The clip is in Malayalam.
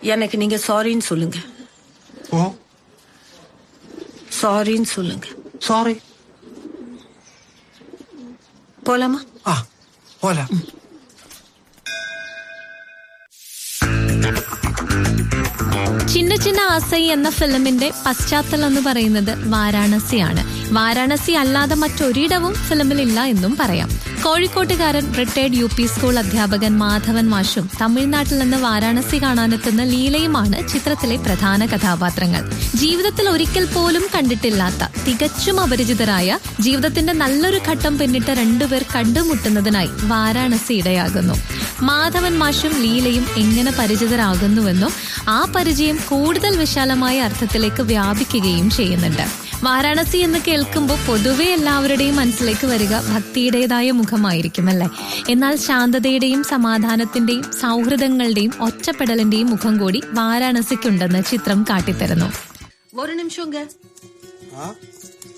எனக்கு நீங்க சாரின்னு சொல்லுங்க ഓ சாரின்னு சொல்லுங்க സോറി போலாமா ആ പോല ചിന്ന ചിന്ന ആസൈ എന്ന ഫിലിമിന്റെ പശ്ചാത്തലം എന്ന് പറയുന്നത് വാരാണസിയാണ് വാരാണസി അല്ലാതെ മറ്റൊരിടവും ഫിലിമിലില്ല എന്നും പറയാം കോഴിക്കോട്ടുകാരൻ റിട്ടയർഡ് യു പി സ്കൂൾ അധ്യാപകൻ മാധവൻ മാഷും തമിഴ്നാട്ടിൽ നിന്ന് വാരാണസി കാണാനെത്തുന്ന ലീലയുമാണ് ചിത്രത്തിലെ പ്രധാന കഥാപാത്രങ്ങൾ ജീവിതത്തിൽ ഒരിക്കൽ പോലും കണ്ടിട്ടില്ലാത്ത തികച്ചും അപരിചിതരായ ജീവിതത്തിന്റെ നല്ലൊരു ഘട്ടം പിന്നിട്ട രണ്ടുപേർ കണ്ടുമുട്ടുന്നതിനായി വാരാണസി ഇടയാകുന്നു മാധവൻ മാഷും ലീലയും എങ്ങനെ പരിചിതരാകുന്നുവെന്നും ആ പരിചയം കൂടുതൽ വിശാലമായ അർത്ഥത്തിലേക്ക് വ്യാപിക്കുകയും ചെയ്യുന്നുണ്ട് വാരാണസി എന്ന് കേൾക്കുമ്പോൾ പൊതുവെ എല്ലാവരുടെയും മനസ്സിലേക്ക് വരിക ഭക്തിയുടേതായ മുഖമായിരിക്കും അല്ലേ എന്നാൽ ശാന്തതയുടെയും സമാധാനത്തിന്റെയും സൗഹൃദങ്ങളുടെയും ഒറ്റപ്പെടലിന്റെയും മുഖം കൂടി വാരാണസിക്കുണ്ടെന്ന് ചിത്രം കാട്ടിത്തരുന്നു ஒரு நிமிஷங்க